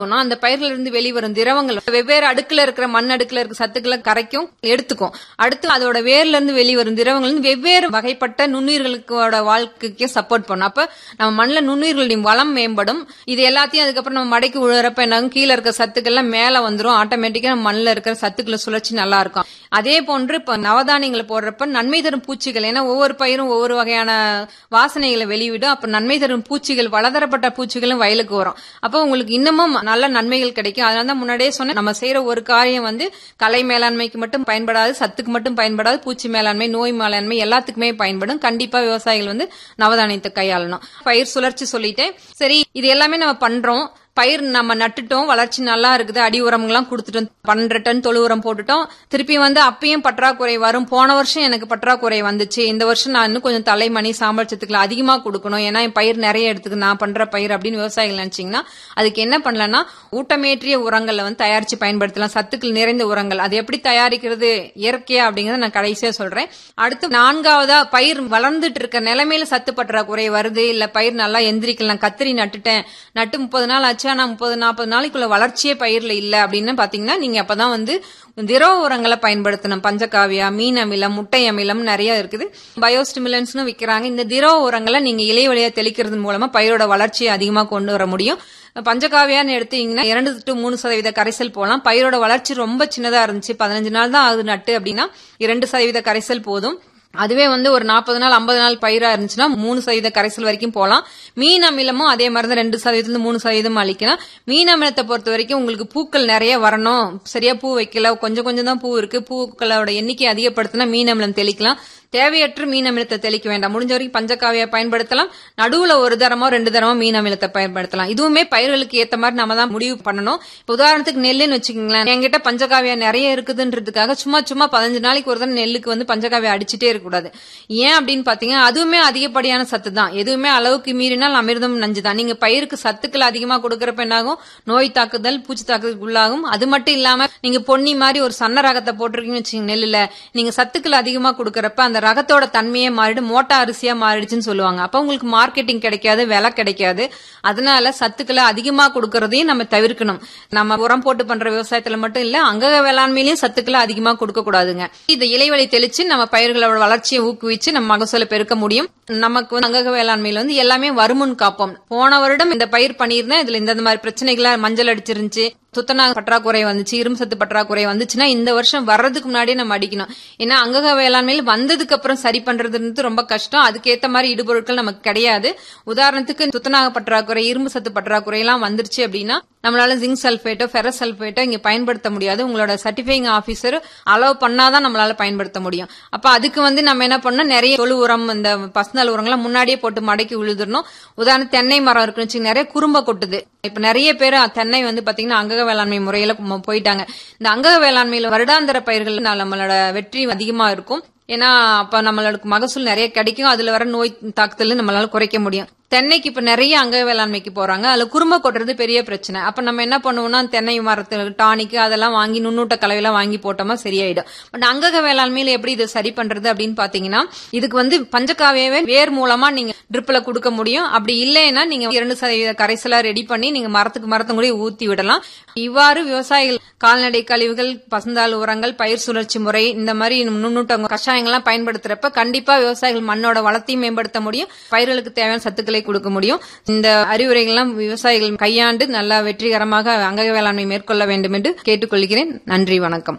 போனா அந்த பயிர்ல இருந்து வெளிவரும் திரவங்கள் வெவ்வேறு அடுக்குல இருக்கிற மண் அடுக்குல இருக்கிற சத்துக்களை கரைக்கும் எடுத்துக்கும் அடுத்து அதோட வேர்ல இருந்து வெளிவரும் திரவங்கள் வந்து வெவ்வேறு வகைப்பட்ட நுண்ணுயிர்களுக்கோட வாழ்க்கைக்கு சப்போர்ட் பண்ணும் அப்ப நம்ம மண்ணில் நுண்ணுயிர்களின் வளம் மேம்படும் இது எல்லாத்தையும் அதுக்கப்புறம் நம்ம மடைக்கு உழுறப்ப என்னாகும் கீழே இருக்க சத்துக்கள்லாம் மேல வந்துரும் ஆட்டோமேட்டிக்கா நம்ம மண்ணில் இருக்கிற சத்துக்களை சுழற்சி நல்லா இருக்கும் அதே போன்று இப்ப நவதானியங்களை போடுறப்ப நன்மை தரும் பூச்சிகள் ஏன்னா ஒவ்வொரு பயிரும் ஒவ்வொரு வகையான வாசனைகளை வெளியிடும் அப்ப நன்மை தரும் பூச்சிகள் பலதரப்பட்ட பூச்சிகளும் வயலுக்கு வரும் அப்போ உங்களுக்கு இன்னமும் நல்ல நன்மைகள் கிடைக்கும் அதனால தான் முன்னாடியே சொன்னேன் நம்ம செய்யற ஒரு காரியம் வந்து கலை மேலாண்மைக்கு மட்டும் பயன்படாது சத்துக்கு மட்டும் பயன்படாது பூச்சி மேலாண்மை நோய் மேலாண்மை எல்லாத்துக்குமே பயன்படும் கண்டிப்பா விவசாயிகள் வந்து நவதானியத்தை கையாளணும் பயிர் சுழற்சி சொல்லிட்டேன் சரி இது எல்லாமே நம்ம பண்றோம் பயிர் நம்ம நட்டுட்டோம் வளர்ச்சி நல்லா இருக்குது அடி உரம்லாம் கொடுத்துட்டோம் பன்னெண்டு டன் தொழு உரம் போட்டுட்டோம் திருப்பி வந்து அப்பயும் பற்றாக்குறை வரும் போன வருஷம் எனக்கு பற்றாக்குறை வந்துச்சு இந்த வருஷம் நான் இன்னும் கொஞ்சம் தலைமணி சாம்பல் சத்துக்களை அதிகமா கொடுக்கணும் ஏன்னா என் பயிர் நிறைய எடுத்துக்கு நான் பண்ற பயிர் அப்படின்னு விவசாயிகள் நினைச்சீங்கன்னா அதுக்கு என்ன பண்ணலாம்னா ஊட்டமேற்றிய உரங்களை வந்து தயாரிச்சு பயன்படுத்தலாம் சத்துக்கள் நிறைந்த உரங்கள் அது எப்படி தயாரிக்கிறது இயற்கையா அப்படிங்கறத நான் கடைசியா சொல்றேன் அடுத்து நான்காவதா பயிர் வளர்ந்துட்டு இருக்க நிலைமையில சத்து பற்றாக்குறை வருது இல்ல பயிர் நல்லா எந்திரிக்கலாம் கத்திரி நட்டுட்டேன் நட்டு முப்பது நாள் ஆச்சு ஆனா முப்பது நாற்பது நாளைக்குள்ள வளர்ச்சியே பயிர்ல இல்ல அப்படின்னு பாத்தீங்கன்னா நீங்க அப்பதான் வந்து திரவ உரங்களை பயன்படுத்தணும் பஞ்சகாவியா மீன் அமிலம் முட்டை அமிலம் நிறைய இருக்குது பயோஸ்டிமுலன்ஸ்னு விக்கிறாங்க இந்த திரவ உரங்களை நீங்க இலை வழியா தெளிக்கிறது மூலமா பயிரோட வளர்ச்சியை அதிகமா கொண்டு வர முடியும் பஞ்சகாவியான்னு எடுத்தீங்கன்னா இரண்டு டு மூணு சதவீத கரைசல் போலாம் பயிரோட வளர்ச்சி ரொம்ப சின்னதா இருந்துச்சு பதினஞ்சு நாள் தான் ஆகுது நட்டு அப்படின்னா இரண்டு சதவீத கரைசல் போதும் அதுவே வந்து ஒரு நாற்பது நாள் ஐம்பது நாள் பயிரா இருந்துச்சுன்னா மூணு சதவீத கரைசல் வரைக்கும் போலாம் மீன் அமிலமும் அதே மாதிரி தான் ரெண்டு சதவீதத்துல மூணு சதவீதம் அளிக்கலாம் மீன் அமிலத்தை பொறுத்த வரைக்கும் உங்களுக்கு பூக்கள் நிறைய வரணும் சரியா பூ வைக்கல கொஞ்சம் கொஞ்சம் தான் பூ இருக்கு பூக்களோட எண்ணிக்கை அதிகப்படுத்தினா மீன் அமிலம் தெளிக்கலாம் தேவையற்ற மீன் அமிலத்தை தெளிக்க வேண்டாம் முடிஞ்ச வரைக்கும் பஞ்சகாவியா பயன்படுத்தலாம் நடுவுல ஒரு தரமோ ரெண்டு தரமோ மீன் அமிலத்தை பயன்படுத்தலாம் இதுவுமே பயிர்களுக்கு ஏத்த மாதிரி நம்ம தான் முடிவு பண்ணணும் இப்ப உதாரணத்துக்கு நெல்லுன்னு வச்சுக்கோங்களேன் என்கிட்ட பஞ்சகாவியா நிறைய இருக்குதுன்றதுக்காக சும்மா சும்மா பதினஞ்சு நாளைக்கு ஒரு தடவை நெல்லுக்கு வந்து பஞ்சகாவியா அடிச்சுட்டே இருக்கக்கூடாது ஏன் அப்படின்னு பாத்தீங்கன்னா அதுவுமே அதிகப்படியான சத்து தான் எதுவுமே அளவுக்கு மீறினால் அமிர்தம் நஞ்சு தான் நீங்க பயிருக்கு சத்துக்கள் அதிகமா கொடுக்கறப்ப என்னாகும் நோய் தாக்குதல் பூச்சி தாக்குதல் உள்ளாகும் அது மட்டும் இல்லாம நீங்க பொன்னி மாதிரி ஒரு சன்ன ரகத்தை போட்டிருக்கீங்கன்னு வச்சுக்கோங்க நெல்லுல நீங்க சத்துக்கள் அதிகமா கொடுக்கறப்ப அந்த ரகத்தோட தன்மையே மாறிடு மோட்டா அரிசியா மாறிடுச்சுன்னு சொல்லுவாங்க அப்ப உங்களுக்கு மார்க்கெட்டிங் கிடைக்காது விலை கிடைக்காது அதனால சத்துக்களை அதிகமா கொடுக்கறதையும் நம்ம தவிர்க்கணும் நம்ம உரம் போட்டு பண்ற விவசாயத்துல மட்டும் இல்ல அங்கக வேளாண்மையிலயும் சத்துக்களை அதிகமா கொடுக்க கூடாதுங்க இந்த இலைவழி தெளிச்சு நம்ம பயிர்களோட வளர்ச்சியை ஊக்குவிச்சு நம்ம மகசூலை பெருக்க முடியும் நமக்கு வந்து அங்கக வேளாண்மையில வந்து எல்லாமே வருமுன் காப்போம் போன வருடம் இந்த பயிர் பண்ணியிருந்தேன் இதுல இந்த மாதிரி பிரச்சனைகளா மஞ்சள் அடிச்சிருந்துச்சு துத்தநாக பற்றாக்குறை வந்துச்சு இரும்பு சத்து பற்றாக்குறை வந்துச்சுன்னா இந்த வருஷம் வர்றதுக்கு முன்னாடியே நம்ம அடிக்கணும் ஏன்னா அங்கக வேளாண்மையில் வந்ததுக்கு அப்புறம் சரி பண்றதுன்றது ரொம்ப கஷ்டம் அதுக்கேத்த மாதிரி இடுபொருட்கள் நமக்கு கிடையாது உதாரணத்துக்கு துத்தநாக பற்றாக்குறை இரும்பு சத்து பற்றாக்குறை எல்லாம் வந்துருச்சு அப்படின்னா நம்மளால ஜிங்க் சல்பேட்டோ ஃபெரஸ் சல்பேட்டோ இங்க பயன்படுத்த முடியாது உங்களோட சர்டிஃபைங் ஆபீசர் அலோவ் பண்ணாதான் நம்மளால பயன்படுத்த முடியும் அப்ப அதுக்கு வந்து நம்ம என்ன பண்ணோம் நிறைய தொழு உரம் இந்த பசுந்தாள் உரங்கள்லாம் முன்னாடியே போட்டு மடக்கி விழுதுறணும் உதாரணம் தென்னை மரம் இருக்குன்னு வச்சுக்கோங்க, நிறைய குறும்ப கொட்டுது இப்ப நிறைய பேர் தென்னை வந்து பாத்தீங்கன்னா அங்கக வேளாண்மை முறையில ம- போயிட்டாங்க இந்த அங்கக வேளாண்மையில வருடாந்திர பயிர்கள் நம்மளோட வெற்றி அதிகமா இருக்கும் ஏன்னா அப்ப நம்மளுக்கு மகசூல் நிறைய கிடைக்கும் அதுல வர நோய் தாக்குதல் நம்மளால குறைக்க முடியும் தென்னைக்கு இப்ப நிறைய அங்க வேளாண்மைக்கு போறாங்க அதுல குறும்ப கொட்டுறது பெரிய பிரச்சனை அப்ப நம்ம என்ன பண்ணுவோம்னா தென்னை மரத்துல டானிக்கு அதெல்லாம் வாங்கி நுண்ணூட்ட கலவையெல்லாம் வாங்கி போட்டோமா சரியாயிடும் பட் அங்கக வேளாண்மையில எப்படி இதை சரி பண்றது அப்படின்னு பாத்தீங்கன்னா இதுக்கு வந்து பஞ்சகாவியாவே வேர் மூலமா நீங்க ட்ரிப்ல கொடுக்க முடியும் அப்படி இல்லைன்னா நீங்க இரண்டு சதவீத கரைசலா ரெடி பண்ணி நீங்க மரத்துக்கு மரத்தும் கூட ஊத்தி விடலாம் இவ்வாறு விவசாயிகள் கால்நடை கழிவுகள் பசுந்தாள் உரங்கள் பயிர் சுழற்சி முறை இந்த மாதிரி நுண்ணூட்ட கஷாயங்கள்லாம் பயன்படுத்துறப்ப கண்டிப்பா விவசாயிகள் மண்ணோட வளத்தையும் மேம்படுத்த முடியும் பயிர்களுக்கு தேவையான சத்துக்களை கொடுக்க முடியும் இந்த அறிவுரைகள்லாம் விவசாயிகள் கையாண்டு நல்லா வெற்றிகரமாக அங்க வேளாண்மை மேற்கொள்ள வேண்டும் என்று கேட்டுக்கொள்கிறேன் நன்றி வணக்கம்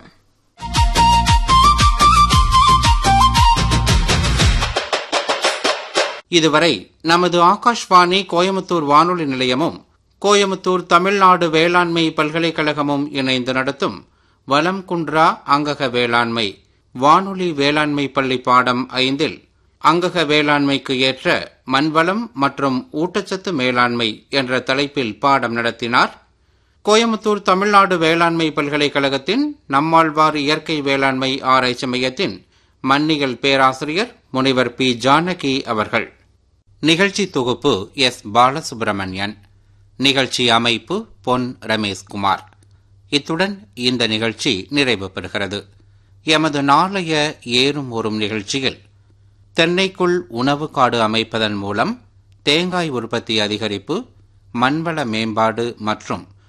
இதுவரை நமது ஆகாஷ்வாணி கோயமுத்தூர் வானொலி நிலையமும் கோயமுத்தூர் தமிழ்நாடு வேளாண்மை பல்கலைக்கழகமும் இணைந்து நடத்தும் வலம் குன்றா அங்கக வேளாண்மை வானொலி வேளாண்மை பள்ளி பாடம் ஐந்தில் அங்கக வேளாண்மைக்கு ஏற்ற மண்வளம் மற்றும் ஊட்டச்சத்து மேலாண்மை என்ற தலைப்பில் பாடம் நடத்தினார் கோயமுத்தூர் தமிழ்நாடு வேளாண்மை பல்கலைக்கழகத்தின் நம்மாழ்வார் இயற்கை வேளாண்மை ஆராய்ச்சி மையத்தின் மன்னியல் பேராசிரியர் முனைவர் பி ஜானகி அவர்கள் நிகழ்ச்சி தொகுப்பு எஸ் பாலசுப்பிரமணியன் நிகழ்ச்சி அமைப்பு பொன் ரமேஷ்குமார் இத்துடன் இந்த நிகழ்ச்சி நிறைவு பெறுகிறது எமது நாளைய ஏறும் ஊறும் நிகழ்ச்சியில் தென்னைக்குள் உணவு காடு அமைப்பதன் மூலம் தேங்காய் உற்பத்தி அதிகரிப்பு மண்வள மேம்பாடு மற்றும்